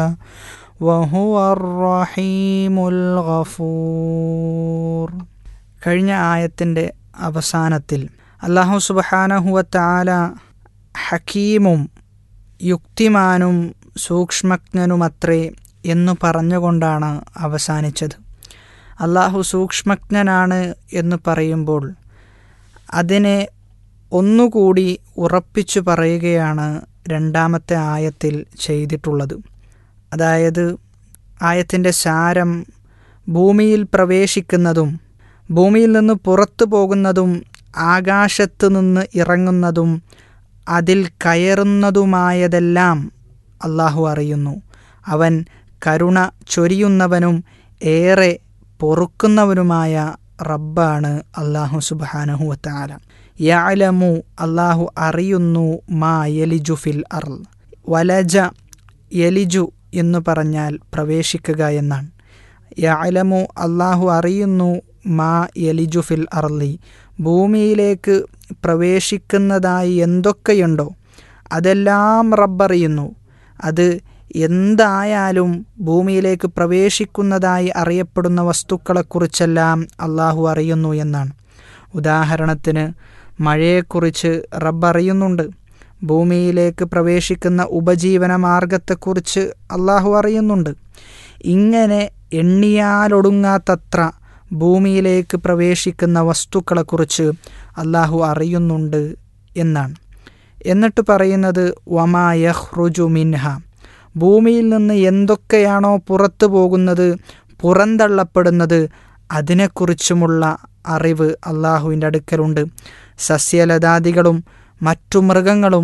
وهو الرحيم الغفور കഴിഞ്ഞ ആയത്തിൻ്റെ അവസാനത്തിൽ അള്ളാഹു സുബഹാനഹുവത്താല ഹക്കീമും യുക്തിമാനും സൂക്ഷ്മജ്ഞനുമത്രേ എന്നു പറഞ്ഞുകൊണ്ടാണ് അവസാനിച്ചത് അള്ളാഹു സൂക്ഷ്മജ്ഞനാണ് എന്ന് പറയുമ്പോൾ അതിനെ ഒന്നുകൂടി ഉറപ്പിച്ചു പറയുകയാണ് രണ്ടാമത്തെ ആയത്തിൽ ചെയ്തിട്ടുള്ളത് അതായത് ആയത്തിൻ്റെ സാരം ഭൂമിയിൽ പ്രവേശിക്കുന്നതും ഭൂമിയിൽ നിന്ന് പുറത്തു പോകുന്നതും ആകാശത്ത് നിന്ന് ഇറങ്ങുന്നതും അതിൽ കയറുന്നതുമായതെല്ലാം അള്ളാഹു അറിയുന്നു അവൻ കരുണ ചൊരിയുന്നവനും ഏറെ പൊറുക്കുന്നവനുമായ റബ്ബാണ് അള്ളാഹു സുബാനഹുവത്താല യാലമു അള്ളാഹു അറിയുന്നു മാ യലിജു ഫിൽ അർൽ വലജ യലിജു എന്ന് പറഞ്ഞാൽ പ്രവേശിക്കുക എന്നാണ് യാലമു അള്ളാഹു അറിയുന്നു മാ യലിജു ഫിൽ അർലി ഭൂമിയിലേക്ക് പ്രവേശിക്കുന്നതായി എന്തൊക്കെയുണ്ടോ അതെല്ലാം റബ്ബറിയുന്നു അത് എന്തായാലും ഭൂമിയിലേക്ക് പ്രവേശിക്കുന്നതായി അറിയപ്പെടുന്ന വസ്തുക്കളെക്കുറിച്ചെല്ലാം അള്ളാഹു അറിയുന്നു എന്നാണ് ഉദാഹരണത്തിന് മഴയെക്കുറിച്ച് റബ്ബ് അറിയുന്നുണ്ട് ഭൂമിയിലേക്ക് പ്രവേശിക്കുന്ന ഉപജീവന മാർഗത്തെക്കുറിച്ച് അള്ളാഹു അറിയുന്നുണ്ട് ഇങ്ങനെ എണ്ണിയാലൊടുങ്ങാത്തത്ര ഭൂമിയിലേക്ക് പ്രവേശിക്കുന്ന വസ്തുക്കളെക്കുറിച്ച് അള്ളാഹു അറിയുന്നുണ്ട് എന്നാണ് എന്നിട്ട് പറയുന്നത് വമായഹ്റുജു മിൻഹ ഭൂമിയിൽ നിന്ന് എന്തൊക്കെയാണോ പുറത്തു പോകുന്നത് പുറന്തള്ളപ്പെടുന്നത് അതിനെക്കുറിച്ചുമുള്ള അറിവ് അള്ളാഹുവിൻ്റെ അടുക്കലുണ്ട് സസ്യലതാദികളും മറ്റു മൃഗങ്ങളും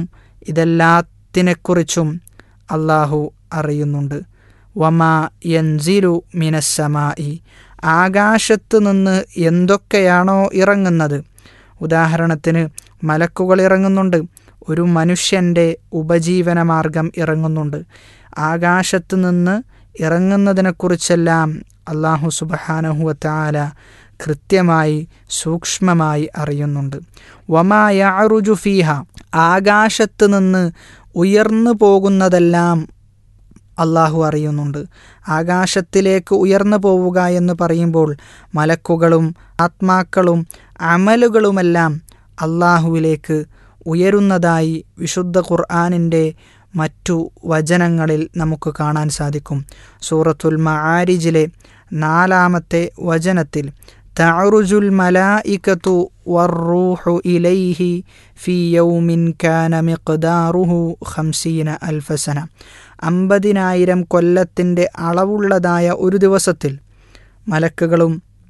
ഇതെല്ലാത്തിനെക്കുറിച്ചും അള്ളാഹു അറിയുന്നുണ്ട് വമാ യൻസിലു മിനസ്സമായി ആകാശത്ത് നിന്ന് എന്തൊക്കെയാണോ ഇറങ്ങുന്നത് ഉദാഹരണത്തിന് മലക്കുകൾ ഇറങ്ങുന്നുണ്ട് ഒരു മനുഷ്യൻ്റെ ഉപജീവന മാർഗം ഇറങ്ങുന്നുണ്ട് ആകാശത്ത് നിന്ന് ഇറങ്ങുന്നതിനെക്കുറിച്ചെല്ലാം അള്ളാഹു സുബഹാനഹുവത്താല കൃത്യമായി സൂക്ഷ്മമായി അറിയുന്നുണ്ട് വമായ അറുജു ഫീഹ ആകാശത്ത് നിന്ന് ഉയർന്നു പോകുന്നതെല്ലാം അള്ളാഹു അറിയുന്നുണ്ട് ആകാശത്തിലേക്ക് ഉയർന്നു പോവുക എന്ന് പറയുമ്പോൾ മലക്കുകളും ആത്മാക്കളും അമലുകളുമെല്ലാം അള്ളാഹുവിലേക്ക് ഉയരുന്നതായി വിശുദ്ധ ഖുർആാനിൻ്റെ മറ്റു വചനങ്ങളിൽ നമുക്ക് കാണാൻ സാധിക്കും സൂറത്തുൽ മആരിജിലെ നാലാമത്തെ വചനത്തിൽ തഅറുജുൽ മലായികത്തു വറൂഹു ഇലൈഹി ഫി യൗമിൻ കാന മിഖ്ദാറുഹു ഖംസീന അൽഫസന അമ്പതിനായിരം കൊല്ലത്തിൻ്റെ അളവുള്ളതായ ഒരു ദിവസത്തിൽ മലക്കുകളും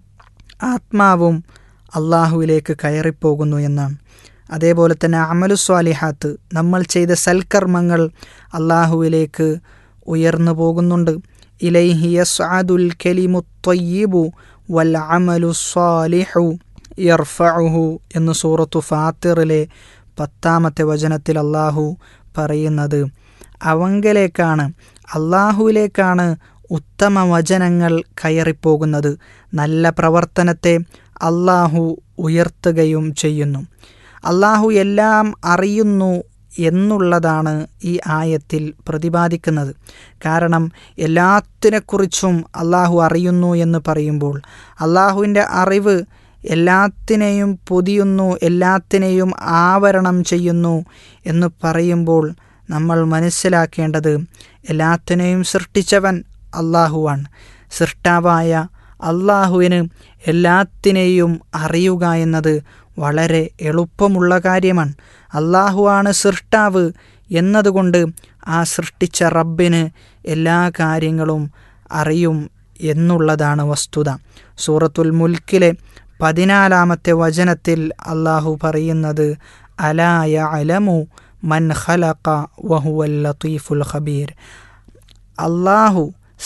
ആത്മാവും അള്ളാഹുവിലേക്ക് കയറിപ്പോകുന്നു എന്നാണ് അതേപോലെ തന്നെ അമലുസ്വാലിഹാത്ത് നമ്മൾ ചെയ്ത സൽക്കർമ്മങ്ങൾ അള്ളാഹുവിലേക്ക് ഉയർന്നു പോകുന്നുണ്ട് ഇലൈഹി യസ്അദുൽ കലിമുത്തൊയ്യിബു വൽ അമലു സ്വാലിഹു യർഫഉഹു എന്ന് സൂറത്തു ഫാത്തിറിലെ പത്താമത്തെ വചനത്തിൽ അള്ളാഹു പറയുന്നത് അവങ്കലേക്കാണ് അള്ളാഹുവിലേക്കാണ് ഉത്തമ വചനങ്ങൾ കയറിപ്പോകുന്നത് നല്ല പ്രവർത്തനത്തെ അള്ളാഹു ഉയർത്തുകയും ചെയ്യുന്നു അള്ളാഹു എല്ലാം അറിയുന്നു എന്നുള്ളതാണ് ഈ ആയത്തിൽ പ്രതിപാദിക്കുന്നത് കാരണം എല്ലാത്തിനെക്കുറിച്ചും അള്ളാഹു അറിയുന്നു എന്ന് പറയുമ്പോൾ അള്ളാഹുവിൻ്റെ അറിവ് എല്ലാത്തിനെയും പൊതിയുന്നു എല്ലാത്തിനെയും ആവരണം ചെയ്യുന്നു എന്ന് പറയുമ്പോൾ നമ്മൾ മനസ്സിലാക്കേണ്ടത് എല്ലാത്തിനെയും സൃഷ്ടിച്ചവൻ അള്ളാഹുവാണ് സൃഷ്ടാവായ അള്ളാഹുവിന് എല്ലാത്തിനെയും അറിയുക എന്നത് വളരെ എളുപ്പമുള്ള കാര്യമാണ് അള്ളാഹുവാണ് സൃഷ്ടാവ് എന്നതുകൊണ്ട് ആ സൃഷ്ടിച്ച റബ്ബിന് എല്ലാ കാര്യങ്ങളും അറിയും എന്നുള്ളതാണ് വസ്തുത സൂറത്തുൽ മുൽക്കിലെ പതിനാലാമത്തെ വചനത്തിൽ അള്ളാഹു പറയുന്നത് അലായ അലമു മൻ ഖലഖ വഹുവൽ ലത്തീഫുൽ ഖബീർ അള്ളാഹു